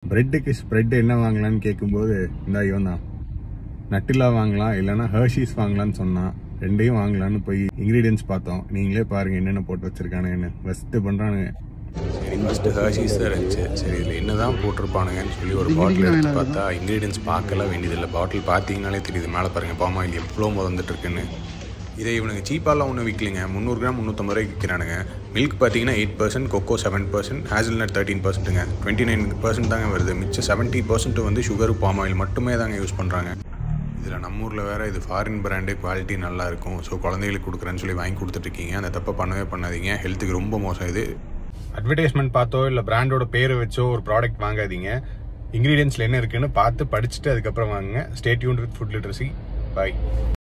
பிரெட்டுக்கு spread என்ன வாங்கலாம்னு கேட்கும்போது இந்த இவன் தான் நட்டிலா வாங்கலாம் இல்லைன்னா ஹர்ஷீஸ் வாங்கலாம்னு சொன்னான் ரெண்டையும் வாங்கலாம்னு போய் இன்கிரீடியன்ஸ் பார்த்தோம் நீங்களே பாருங்க என்னென்ன போட்டு வச்சிருக்கானுங்கன்னு ஃபர்ஸ்ட் பண்றானுங்க சரி ஃபர்ஸ்ட் ஹர்ஷீஸ் தான் இருந்துச்சு சரி இதில் என்னதான் போட்டிருப்பானுங்கன்னு சொல்லி ஒரு பாட்டில் எடுத்து பார்த்தா இன்க்ரீடியன்ஸ் பார்க்கலாம் வேண்டியதில்லை பாட்டில் பார்த்தீங்கனாலே தெரியுது மேலே பாருங்க பாமாயில் எவ்வளோ முதந்துட்டு இருக்குன்னு இதை இவனுங்க சீப்பாலாம் ஒன்றும் விற்கலிங்க முந்நூறு கிராம் முந்நூற்றம்பது ரூபாய்க்கு விற்கிறானுங்க மில்க் பார்த்தீங்கன்னா eight percent cocoa seven percent hazelnut thirteen பர்சன்ட்டுங்க டுவெண்ட்டி நைன் பர்சன்ட் தாங்க வருது மிச்சம் செவன்ட்டி பர்சன்ட் வந்து சுகர் பாம் ஆயில் மட்டுமே தாங்க யூஸ் பண்ணுறாங்க இதில் நம்ம ஊரில் வேறு இது ஃபாரின் பிராண்டு குவாலிட்டி நல்லா இருக்கும் ஸோ குழந்தைகளுக்கு கொடுக்குறேன்னு சொல்லி வாங்கி கொடுத்துட்ருக்கீங்க அந்த தப்பை பண்ணவே பண்ணாதீங்க ஹெல்த்துக்கு ரொம்ப மோசம் இது அட்வர்டைஸ்மெண்ட் பார்த்தோ இல்லை பிராண்டோட பேரை வச்சோ ஒரு ப்ராடக்ட் வாங்காதீங்க இன்கிரீடியன்ஸ்ல என்ன இருக்குன்னு பார்த்து படிச்சுட்டு அதுக்கப்புறம் வாங்குங்க stay tuned with food literacy bye